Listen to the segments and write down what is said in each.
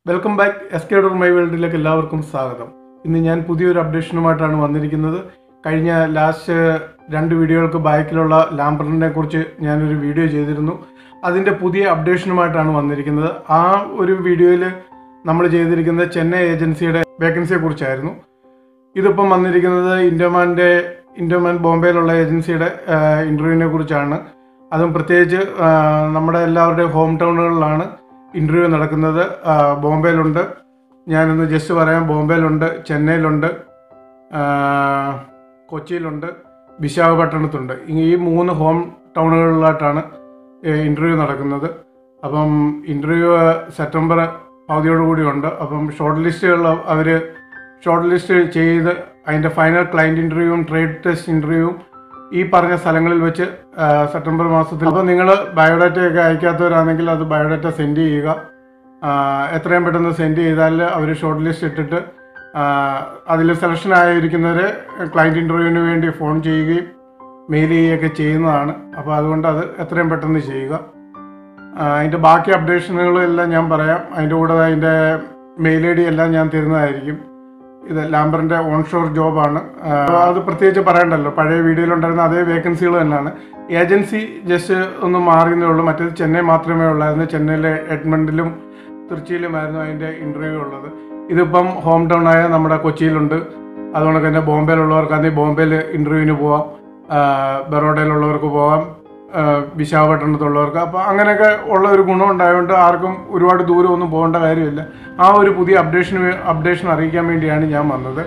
welcome back S K door my വേൾഡിലേക്ക് എല്ലാവർക്കും സ്വാഗതം ഇന്ന് ഞാൻ പുതിയൊരു അപ്ഡേഷനുമായിട്ടാണ് വന്നിരിക്കുന്നത് കഴിഞ്ഞ ലാസ്റ്റ് രണ്ട് വീഡിയോകൾക്ക് ബാക്കിലുള്ള ലാംബറിനെ കുറിച്ച് ഞാനൊരു വീഡിയോ ചെയ്തിരുന്നു അതിൻ്റെ പുതിയ അപ്ഡേഷനുമായിട്ടാണ് വന്നിരിക്കുന്നത് ആ ഒരു വീഡിയോയിൽ നമ്മൾ ചെയ്തിരിക്കുന്നത് ചെന്നൈ ഏജൻസിയുടെ വേക്കൻസിയെ കുറിച്ചായിരുന്നു ഇതിപ്പം വന്നിരിക്കുന്നത് ഇൻഡോമാൻ്റെ ഇൻഡോമാൻ ബോംബെയിലുള്ള ഏജൻസിയുടെ ഇൻ്റർവ്യൂവിനെ കുറിച്ചാണ് അതും പ്രത്യേകിച്ച് ആ, നമ്മുടെ എല്ലാവരുടെയും ഹോം ടൗണുകളിലാണ് ഇൻ്റർവ്യൂ നടക്കുന്നത് ആ, ബോംബെയിലുണ്ട് ഞാനൊന്ന് ജസ്റ്റ് പറയാം ബോംബെയിലുണ്ട് ചെന്നൈയിലുണ്ട് ആ, കൊച്ചിയിലുണ്ട് വിശാഖപട്ടണത്തുണ്ട് ഈ മൂന്ന് ഹോം ടൗണുകളിലായിട്ടാണ് ഇൻ്റർവ്യൂ നടക്കുന്നത് അപ്പം ഇൻ്റർവ്യൂ സെപ്റ്റംബർ പകുതിയോടുകൂടി ഉണ്ട് അപ്പം ഷോർട്ട് ലിസ്റ്റുകൾ അവർ ഷോർട്ട് ലിസ്റ്റ് ചെയ്ത് അതിൻ്റെ ഫൈനൽ ക്ലയൻറ്റ് ഇൻ്റർവ്യൂവും ട്രേഡ് ടെസ്റ്റ് ഇൻ്റർവ്യൂവും ഈ പറഞ്ഞ സ്ഥലങ്ങളിൽ വെച്ച് ആ, സെപ്റ്റംബർ മാസത്തിൽ അപ്പോൾ നിങ്ങൾ ബയോഡാറ്റയൊക്കെ അയക്കാത്തവരാണെങ്കിൽ അത് ബയോഡാറ്റ സെൻഡ് ചെയ്യുക ആ, എത്രയും പെട്ടെന്ന് സെൻഡ് ചെയ്താൽ അവർ ഷോർട്ട് ലിസ്റ്റ് ഇട്ടിട്ട് അതിൽ സെലക്ഷൻ ആയിരിക്കുന്നവരെ ക്ലയൻറ്റ് ഇൻ്റർവ്യൂവിന് വേണ്ടി ഫോൺ ചെയ്യുകയും മെയിൽ ചെയ്യുകയൊക്കെ ചെയ്യുന്നതാണ് അപ്പോൾ അതുകൊണ്ട് അത് എത്രയും പെട്ടെന്ന് ചെയ്യുക ആ, അതിൻ്റെ ബാക്കി അപ്ഡേഷനുകളെല്ലാം ഞാൻ പറയാം അതിൻ്റെ കൂടെ അതിൻ്റെ മെയിൽ ഐ ഡി എല്ലാം ഞാൻ തരുന്നതായിരിക്കും ഇത് ലാംബറിൻ്റെ ഓൺഷോർ ജോബാണ് ആ, അത് പ്രത്യേകിച്ച് പറയണ്ടല്ലോ പഴയ വീഡിയോയിലുണ്ടായിരുന്ന അതേ വേക്കൻസികൾ തന്നെയാണ് ഏജൻസി ജസ്റ്റ് ഒന്ന് മാറിയെന്നേ ഉള്ളൂ മറ്റേത് ചെന്നൈ മാത്രമേ ഉള്ളായിരുന്നു ചെന്നൈയിലെ എഡ്മണ്ടിലും തൃച്ചിയിലുമായിരുന്നു അതിൻ്റെ ഇൻ്റർവ്യൂ ഉള്ളത് ഇതിപ്പം ഹോം ടൗൺ ആയ നമ്മുടെ കൊച്ചിയിലുണ്ട് അതുകൊണ്ട് തന്നെ ബോംബെയിലുള്ളവർക്കാണെങ്കിൽ ബോംബെയിൽ ഇൻ്റർവ്യൂവിന് പോവാം ആ, ബറോഡയിലുള്ളവർക്ക് പോവാം ആ, വിശാഖപട്ടണത്തുള്ളവർക്ക് അപ്പോൾ അങ്ങനെയൊക്കെ ഉള്ള ഒരു ഗുണം ഉണ്ടായതുകൊണ്ട് ആർക്കും ഒരുപാട് ദൂരം ഒന്നും പോകേണ്ട കാര്യമില്ല ആ ഒരു പുതിയ അപ്ഡേഷൻ അപ്ഡേഷൻ അറിയിക്കാൻ വേണ്ടിയാണ് ഞാൻ വന്നത്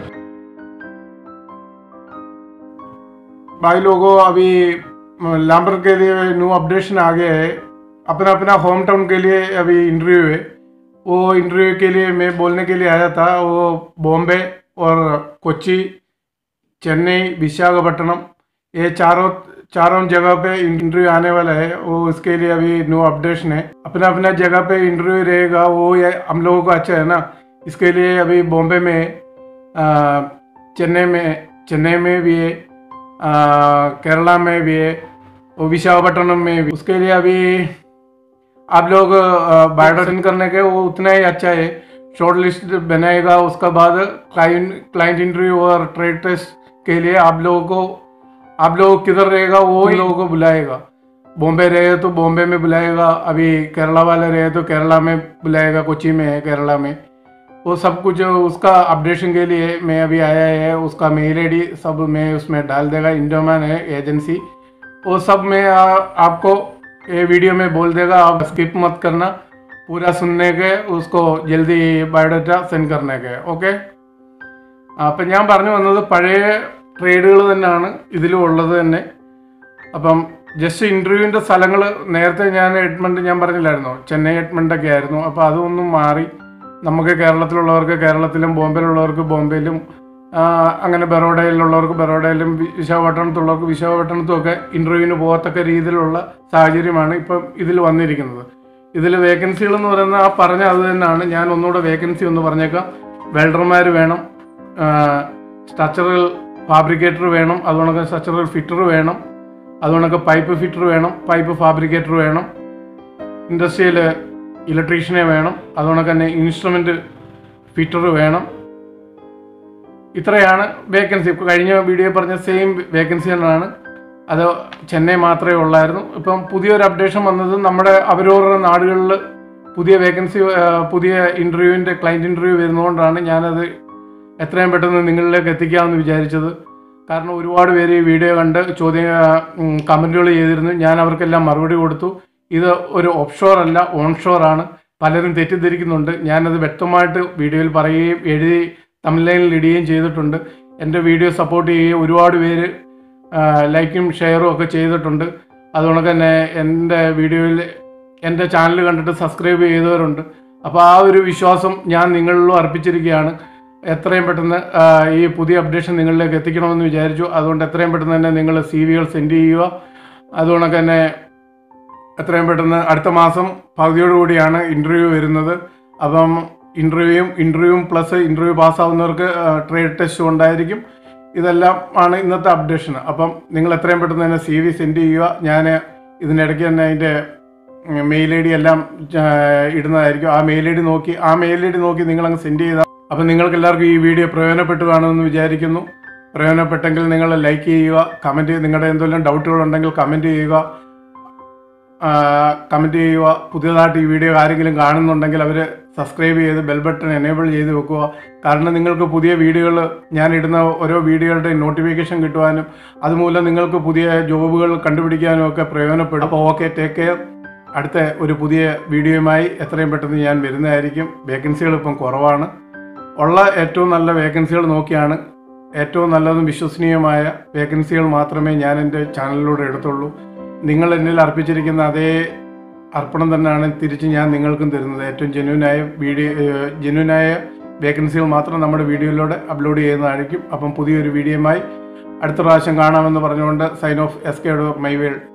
भाई लोगों अभी लाम्बर के लिए न्यू अपडेशन आ गया है अपना अपना होम टाउन के लिए अभी इंटरव्यू है वो इंटरव्यू के लिए मैं बोलने के लिए आया था वो बॉम्बे और कोची चेन्नई विशाखापट्टनम ये चारों चारों जगह पे इंटरव्यू आने वाला है वो उसके लिए अभी न्यू अपडेशन है अपना अपना जगह पे इंटरव्यू रहेगा वो ये हम लोगों को अच्छा है ना इसके लिए अभी बॉम्बे में आ, चेन्नई में चेन्नई में भी है आ, केरला में भी है और विशाखापट्टनम में भी उसके लिए अभी आप लोग बायोडाटा सेंड करने के वो उतना ही अच्छा है शॉर्ट लिस्ट बनाएगा उसका बाद क्लाइंट क्लाइंट इंटरव्यू और ट्रेड टेस्ट के लिए आप लोगों को आप लोग किधर रहेगा वो ही लोगों को बुलाएगा बॉम्बे रहे तो बॉम्बे में बुलाएगा अभी केरला वाले रहे तो केरला में बुलाएगा कोची में है केरला में वो सब कुछ उसका अपडेशन के लिए मैं अभी आया है उसका मेल आई सब मैं उसमें डाल देगा इंडोमैन है एजेंसी वो सब मैं आ, आपको ये वीडियो में बोल देगा आप स्किप मत करना पूरा सुनने के उसको ജൽദി ബയോഡാറ്റ സെൻഡ് करने के ഓക്കെ അപ്പം ഞാൻ പറഞ്ഞു വന്നത് പഴയ ട്രേഡുകൾ തന്നെയാണ് ഇതിലും ഉള്ളത് തന്നെ അപ്പം ജസ്റ്റ് ഇൻ്റർവ്യൂവിൻ്റെ സ്ഥലങ്ങൾ നേരത്തെ ഞാൻ എഡ്മണ്ട് ഞാൻ പറഞ്ഞില്ലായിരുന്നോ ചെന്നൈ എഡ്മണ്ടൊക്കെ ആയിരുന്നു അപ്പോൾ അതൊന്നും മാറി നമുക്ക് കേരളത്തിലുള്ളവർക്ക് കേരളത്തിലും ബോംബെയിലുള്ളവർക്ക് ബോംബെയിലും ആ, അങ്ങനെ ബറോഡയിലുള്ളവർക്ക് ബറോഡയിലും വി- വിശാഖപട്ടണത്തുള്ളവർക്ക് വിശാഖപട്ടണത്തും ഒക്കെ ഇൻ്റർവ്യൂവിന് പോകത്തക്ക രീതിയിലുള്ള സാഹചര്യമാണ് ഇപ്പം ഇതിൽ വന്നിരിക്കുന്നത് ഇതിൽ വേക്കൻസികൾ എന്ന് പറയുന്നത് ആ പറഞ്ഞ അത് തന്നെയാണ് ഞാൻ ഒന്നുകൂടെ വേക്കൻസി ഒന്ന് പറഞ്ഞേക്കാം വെൽഡർമാർ വേണം സ്ട്രക്ചറൽ ഫാബ്രിക്കേറ്റർ വേണം അതുകൊണ്ടൊക്കെ സ്ട്രക്ചറൽ ഫിറ്റർ വേണം അതുകൊണ്ടൊക്കെ പൈപ്പ് ഫിറ്റർ വേണം പൈപ്പ് ഫാബ്രിക്കേറ്റർ വേണം ഇൻഡസ്ട്രിയൽ ഇലക്ട്രീഷ്യനെ വേണം അതുകൊണ്ടൊക്കെ തന്നെ ഇൻസ്ട്രുമെൻ്റ് ഫിറ്റർ വേണം ഇത്രയാണ് വേക്കൻസി ഇപ്പോൾ കഴിഞ്ഞ വീഡിയോ പറഞ്ഞ സെയിം വേക്കൻസി തന്നെയാണ് അത് ചെന്നൈ മാത്രമേ ഉള്ളായിരുന്നു ഇപ്പം പുതിയൊരു അപ്ഡേഷൻ വന്നത് നമ്മുടെ അവരവരുടെ നാടുകളിൽ പുതിയ വേക്കൻസി പുതിയ ഇൻ്റർവ്യൂവിൻ്റെ ക്ലയൻറ്റ് ഇൻ്റർവ്യൂ വരുന്നതുകൊണ്ടാണ് ഞാനത് എത്രയും പെട്ടെന്ന് നിങ്ങളിലേക്ക് എത്തിക്കാമെന്ന് വിചാരിച്ചത് കാരണം ഒരുപാട് പേര് ഈ വീഡിയോ കണ്ട് ചോദ്യ കമൻറ്റുകൾ ചെയ്തിരുന്നു ഞാൻ അവർക്കെല്ലാം മറുപടി കൊടുത്തു ഇത് ഒരു ഓഫ്ഷോർ അല്ല ഓൺഷോർ ആണ് പലരും തെറ്റിദ്ധരിക്കുന്നുണ്ട് ഞാനത് വ്യക്തമായിട്ട് വീഡിയോയിൽ പറയുകയും എഴുതി തമിഴ്ലൈനിൽ ഇടുകയും ചെയ്തിട്ടുണ്ട് എൻ്റെ വീഡിയോ സപ്പോർട്ട് ചെയ്യുകയും ഒരുപാട് പേര് ആ, ലൈക്കും ഷെയറും ഒക്കെ ചെയ്തിട്ടുണ്ട് അതുകൊണ്ട് തന്നെ എൻ്റെ വീഡിയോയിൽ എൻ്റെ ചാനൽ കണ്ടിട്ട് സബ്സ്ക്രൈബ് ചെയ്തവരുണ്ട് അപ്പോൾ ആ ഒരു വിശ്വാസം ഞാൻ നിങ്ങളിലും അർപ്പിച്ചിരിക്കുകയാണ് എത്രയും പെട്ടെന്ന് ആ, ഈ പുതിയ അപ്ഡേഷൻ നിങ്ങളിലേക്ക് എത്തിക്കണമെന്ന് വിചാരിച്ചു അതുകൊണ്ട് എത്രയും പെട്ടെന്ന് തന്നെ നിങ്ങൾ സി വികൾ സെൻഡ് ചെയ്യുക അതുകൊണ്ടൊക്കെ തന്നെ എത്രയും പെട്ടെന്ന് അടുത്ത മാസം പകുതിയോടുകൂടിയാണ് ഇൻ്റർവ്യൂ വരുന്നത് അപ്പം ഇൻ്റർവ്യൂവും ഇൻ്റർവ്യൂവും പ്ലസ് ഇൻ്റർവ്യൂ പാസ്സാവുന്നവർക്ക് ട്രേഡ് ടെസ്റ്റും ഉണ്ടായിരിക്കും ഇതെല്ലാം ആണ് ഇന്നത്തെ അപ്ഡേഷൻ അപ്പം നിങ്ങൾ എത്രയും പെട്ടെന്ന് തന്നെ സി വി സെൻഡ് ചെയ്യുക ഞാൻ ഇതിനിടയ്ക്ക് തന്നെ അതിൻ്റെ മെയിൽ ഐ ഡി എല്ലാം ആ, ഇടുന്നതായിരിക്കും ആ മെയിൽ ഐ ഡി നോക്കി ആ മെയിൽ ഐ ഡി നോക്കി നിങ്ങളങ്ങ് സെൻഡ് ചെയ്താൽ അപ്പം നിങ്ങൾക്ക് എല്ലാവർക്കും ഈ വീഡിയോ പ്രയോജനപ്പെട്ടു കാണുമെന്ന് വിചാരിക്കുന്നു പ്രയോജനപ്പെട്ടെങ്കിൽ നിങ്ങൾ ലൈക്ക് ചെയ്യുക കമൻറ്റ് നിങ്ങളുടെ എന്തെങ്കിലും ഡൗട്ടുകളുണ്ടെങ്കിൽ കമൻറ്റ് ചെയ്യുക കമൻറ്റ് ചെയ്യുക പുതിയതായിട്ട് ഈ വീഡിയോ ആരെങ്കിലും കാണുന്നുണ്ടെങ്കിൽ അവർ സബ്സ്ക്രൈബ് ചെയ്ത് ബെൽ ബട്ടൺ എനേബിൾ ചെയ്ത് വെക്കുക കാരണം നിങ്ങൾക്ക് പുതിയ വീഡിയോകൾ ഞാൻ ഇടുന്ന ഓരോ വീഡിയോകളുടെ നോട്ടിഫിക്കേഷൻ കിട്ടുവാനും അതുമൂലം നിങ്ങൾക്ക് പുതിയ ജോബുകൾ കണ്ടുപിടിക്കാനും ഒക്കെ പ്രയോജനപ്പെടും അപ്പോൾ ഓക്കെ ടേക്ക് കെയർ അടുത്ത ഒരു പുതിയ വീഡിയോയുമായി എത്രയും പെട്ടെന്ന് ഞാൻ വരുന്നതായിരിക്കും വേക്കൻസികൾ ഇപ്പം കുറവാണ് ഉള്ള ഏറ്റവും നല്ല വേക്കൻസികൾ നോക്കിയാണ് ഏറ്റവും നല്ലതും വിശ്വസനീയമായ വേക്കൻസികൾ മാത്രമേ ഞാൻ എൻ്റെ ചാനലിലൂടെ എടുത്തുള്ളൂ നിങ്ങൾ എന്നിൽ അർപ്പിച്ചിരിക്കുന്ന അതേ അർപ്പണം തന്നെയാണ് തിരിച്ച് ഞാൻ നിങ്ങൾക്കും തരുന്നത് ഏറ്റവും ജെന്യൂനായ വീഡിയോ ജെന്യൂനായ വേക്കൻസികൾ മാത്രം നമ്മുടെ വീഡിയോയിലൂടെ അപ്ലോഡ് ചെയ്യുന്നതായിരിക്കും അപ്പം പുതിയൊരു വീഡിയോയുമായി അടുത്ത പ്രാവശ്യം കാണാമെന്ന് പറഞ്ഞുകൊണ്ട് sign off S K my world